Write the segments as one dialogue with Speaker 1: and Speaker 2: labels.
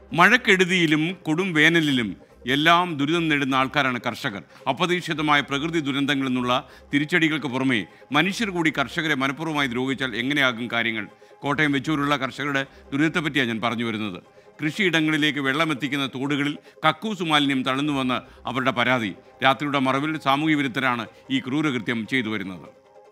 Speaker 1: മഴക്കെടുതിയിലും കൊടും വേനലിലും എല്ലാം ദുരിതം നേടുന്ന ആൾക്കാരാണ് കർഷകർ അപ്രതീക്ഷിതമായ പ്രകൃതി ദുരന്തങ്ങളിൽ നിന്നുള്ള തിരിച്ചടികൾക്ക് പുറമെ മനുഷ്യർ കൂടി കർഷകരെ മനഃപൂർവ്വമായി ദ്രോഹിച്ചാൽ എങ്ങനെയാകും കാര്യങ്ങൾ കോട്ടയം വെച്ചൂരുള്ള കർഷകരുടെ ദുരിതത്തെപ്പറ്റിയാണ് ഞാൻ പറഞ്ഞു വരുന്നത് കൃഷിയിടങ്ങളിലേക്ക് വെള്ളമെത്തിക്കുന്ന തോടുകളിൽ കക്കൂസ് മാലിന്യം തള്ളുന്നുവെന്ന് അവരുടെ പരാതി രാത്രിയുടെ മറവിൽ സാമൂഹ്യ വിരുദ്ധരാണ് ഈ ക്രൂരകൃത്യം ചെയ്തു വരുന്നത്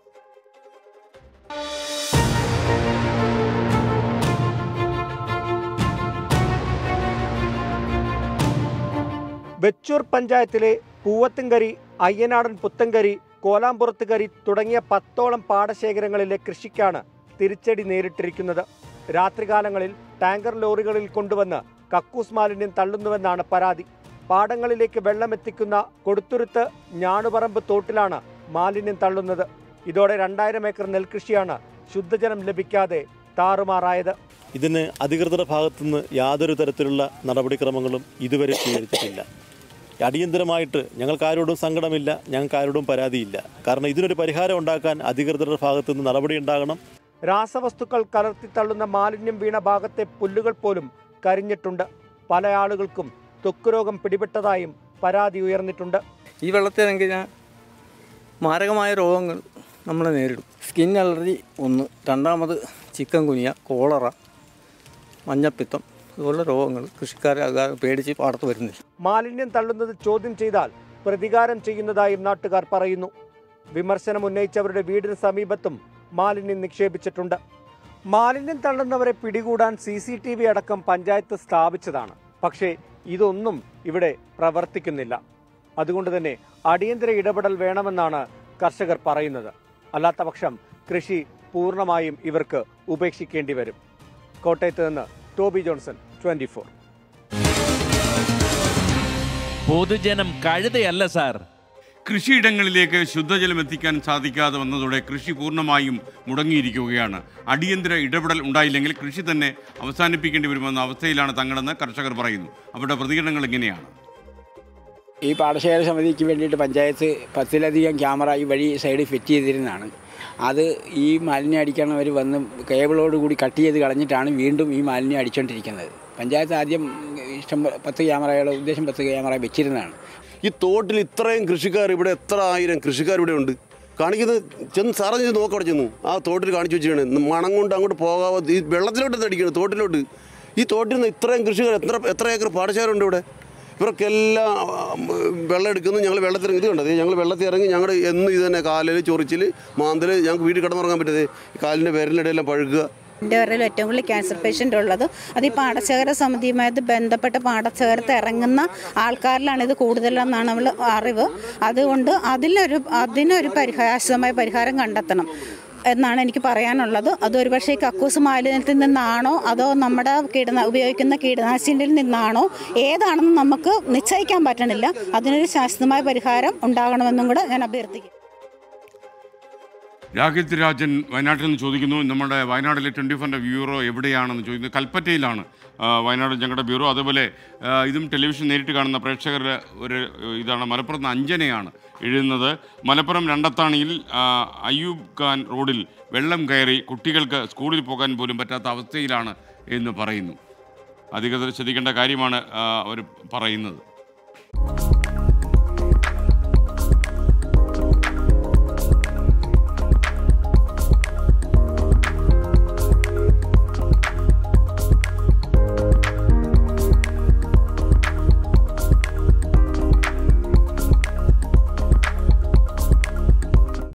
Speaker 2: വെച്ചൂർ പഞ്ചായത്തിലെ പൂവത്തുംകരി അയ്യനാടൻ പുത്തങ്കരി കോലാമ്പുറത്തുകരി തുടങ്ങിയ പത്തോളം പാടശേഖരങ്ങളിലെ കൃഷിക്കാണ് തിരിച്ചടി നേരിട്ടിരിക്കുന്നത് രാത്രികാലങ്ങളിൽ ടാങ്കർ ലോറികളിൽ കൊണ്ടുവന്ന് കക്കൂസ് മാലിന്യം തള്ളുന്നുവെന്നാണ് പരാതി പാടങ്ങളിലേക്ക് വെള്ളമെത്തിക്കുന്ന കൊടുത്തുരുത്ത് ഞാണുപറമ്പ് തോട്ടിലാണ് മാലിന്യം തള്ളുന്നത് ഇതോടെ രണ്ടായിരം ഏക്കർ നെൽകൃഷിയാണ് ശുദ്ധജലം ലഭിക്കാതെ താറുമാറായത്
Speaker 3: ഇതിന് അധികൃതരുടെ ഭാഗത്തുനിന്ന് യാതൊരു തരത്തിലുള്ള നടപടിക്രമങ്ങളും ഇതുവരെ സ്വീകരിച്ചിട്ടില്ല അടിയന്തരമായിട്ട് ഞങ്ങൾക്കാരോടും സങ്കടമില്ല ഞങ്ങൾക്കാരോടും പരാതിയില്ല കാരണം ഇതിനൊരു പരിഹാരം ഉണ്ടാക്കാൻ അധികൃതരുടെ ഭാഗത്തുനിന്ന് നടപടി ഉണ്ടാകണം
Speaker 2: രാസവസ്തുക്കൾ കലർത്തി തള്ളുന്ന മാലിന്യം വീണ ഭാഗത്തെ പുല്ലുകൾ പോലും കരിഞ്ഞിട്ടുണ്ട് പല ആളുകൾക്കും ത്വക്ക് രോഗം പിടിപെട്ടതായും പരാതി ഉയർന്നിട്ടുണ്ട്
Speaker 4: ഈ വെള്ളത്തിലെങ്കിൽ ഞാൻ മാരകമായ രോഗങ്ങൾ നമ്മൾ നേരിടും സ്കിൻ അലർജി ഒന്ന് രണ്ടാമത് ചിക്കൻ കുനിയ കോളറ മഞ്ഞപ്പിത്തം ഇതുപോലുള്ള രോഗങ്ങൾ കൃഷിക്കാരെ അകാ- പേടിച്ച് പാടത്ത് വരുന്നില്ല
Speaker 2: മാലിന്യം തള്ളുന്നത് ചോദ്യം ചെയ്താൽ പ്രതികാരം ചെയ്യുന്നതായും നാട്ടുകാർ പറയുന്നു വിമർശനം ഉന്നയിച്ചവരുടെ വീടിന് സമീപത്തും മാലിന്യം നിക്ഷേപിച്ചിട്ടുണ്ട് മാലിന്യം തള്ളുന്നവരെ പിടികൂടാൻ സി സി ടി വി അടക്കം പഞ്ചായത്ത് സ്ഥാപിച്ചതാണ് പക്ഷേ ഇതൊന്നും ഇവിടെ പ്രവർത്തിക്കുന്നില്ല അതുകൊണ്ട് തന്നെ അടിയന്തര ഇടപെടൽ വേണമെന്നാണ് കർഷകർ പറയുന്നത് അല്ലാത്ത പക്ഷം കൃഷി പൂർണ്ണമായും ഇവർക്ക് ഉപേക്ഷിക്കേണ്ടി വരും കോട്ടയത്ത് നിന്ന് ടോബി ജോൺസൺ ട്വന്റി ഫോർ
Speaker 5: പൊതുജനം കഴുതയല്ല സാർ
Speaker 1: കൃഷിയിടങ്ങളിലേക്ക് ശുദ്ധജലം എത്തിക്കാൻ സാധിക്കാതെ വന്നതോടെ കൃഷി പൂർണ്ണമായും മുടങ്ങിയിരിക്കുകയാണ് അടിയന്തര ഇടപെടൽ ഉണ്ടായില്ലെങ്കിൽ കൃഷി തന്നെ അവസാനിപ്പിക്കേണ്ടി വരുമെന്ന അവസ്ഥയിലാണ് തങ്ങളെന്ന് കർഷകർ പറയുന്നു അവരുടെ പ്രതികരണങ്ങൾ ഇങ്ങനെയാണ്
Speaker 6: ഈ പാടശേഖര സമിതിക്ക് വേണ്ടിയിട്ട് പഞ്ചായത്ത് പത്തിലധികം ക്യാമറ ഈ വഴി സൈഡിൽ ഫിറ്റ് ചെയ്തിരുന്നതാണ് അത് ഈ മാലിന്യം അടിക്കണവർ വന്ന് കേബിളോട് കൂടി കട്ട് ചെയ്ത് കളഞ്ഞിട്ടാണ് വീണ്ടും ഈ മാലിന്യം അടിച്ചുകൊണ്ടിരിക്കുന്നത് പഞ്ചായത്ത് ആദ്യം ഇഷ്ടം പ- പത്ത് ക്യാമറയുടെ ഉദ്ദേശം പത്ത് ക്യാമറ വെച്ചിരുന്നതാണ്
Speaker 7: ഈ തോട്ടിൽ ഇത്രയും കൃഷിക്കാർ ഇവിടെ എത്ര ആയിരം കൃഷിക്കാർ ഇവിടെ ഉണ്ട് കാണിക്കുന്നത് ചെന്ന് സാറേ ചെന്ന് നോക്കവിടെ ചെന്ന് ആ തോട്ടിൽ കാണിച്ചു വെച്ചാണ് മണം കൊണ്ട് അങ്ങോട്ട് പോകാതെ ഈ വെള്ളത്തിലോട്ട് അടിക്കണം തോട്ടിലോട്ട് ഈ തോട്ടിൽ നിന്ന് ഇത്രയും കൃഷിക്കാർ എത്ര എത്ര ഏക്കർ പാടശേഖരമുണ്ട് ഇവിടെ ഇവർക്കെല്ലാം ആ, വെള്ളം എടുക്കുന്നു ഞങ്ങൾ വെള്ളത്തിൽ ഇത് കണ്ടത് ഞങ്ങൾ വെള്ളത്തിൽ ഇറങ്ങി ഞങ്ങൾ എന്നും ഇത് തന്നെ കാലിൽ ചൊറിച്ചിൽ മാന്തൽ ഞങ്ങൾക്ക് വീട്ടിൽ കിടന്നുറങ്ങാൻ പറ്റതേ കാലിൻ്റെ വിരലിനിടയെല്ലാം പഴുക്കുക
Speaker 8: എൻ്റെ പേരിൽ ഏറ്റവും കൂടുതൽ ക്യാൻസർ പേഷ്യൻ്റ് ഉള്ളത് അത് ഈ പാടശേഖര സമിതിയുമായിട്ട് ബന്ധപ്പെട്ട് പാടശേഖരത്ത് ഇറങ്ങുന്ന ആൾക്കാരിലാണ് ഇത് കൂടുതലെന്നാണ് നമ്മൾ അറിവ് അതുകൊണ്ട് അതിലൊരു അതിനൊരു പരിഹാസമായ പരിഹാരം കണ്ടെത്തണം എന്നാണ് എനിക്ക് പറയാനുള്ളത് അത് ഒരുപക്ഷെ ഈ കക്കൂസ് മാലിന്യത്തിൽ നിന്നാണോ അതോ നമ്മുടെ കീടന ഉപയോഗിക്കുന്ന കീടനാശിനിയിൽ നിന്നാണോ ഏതാണെന്ന് നമുക്ക് നിശ്ചയിക്കാൻ പറ്റണില്ല അതിനൊരു ശാശ്വതമായ പരിഹാരം ഉണ്ടാകണമെന്നും കൂടെ ഞാൻ അഭ്യർത്ഥിക്കും
Speaker 1: രാകേഷ് രാജൻ വയനാട്ടിൽ നിന്ന് ചോദിക്കുന്നു നമ്മുടെ വയനാട്ടിലെ ട്വൻറ്റി ഫോറിൻ്റെ ബ്യൂറോ എവിടെയാണെന്ന് ചോദിക്കുന്നത് കൽപ്പറ്റയിലാണ് ആ, വയനാട് ഞങ്ങളുടെ ബ്യൂറോ അതുപോലെ ആ, ഇതും ടെലിവിഷൻ നേരിട്ട് കാണുന്ന പ്രേക്ഷകരുടെ ഒരു ഇതാണ് മലപ്പുറത്ത് നിന്ന് അഞ്ജനയാണ് എഴുതുന്നത് മലപ്പുറം രണ്ടത്താണിയിൽ ആ, അയ്യൂബ് ഖാൻ റോഡിൽ വെള്ളം കയറി കുട്ടികൾക്ക് സ്കൂളിൽ പോകാൻ പോലും പറ്റാത്ത അവസ്ഥയിലാണ് എന്ന് പറയുന്നു അധികൃതർ ശ്രദ്ധിക്കേണ്ട കാര്യമാണ് അവർ പറയുന്നത്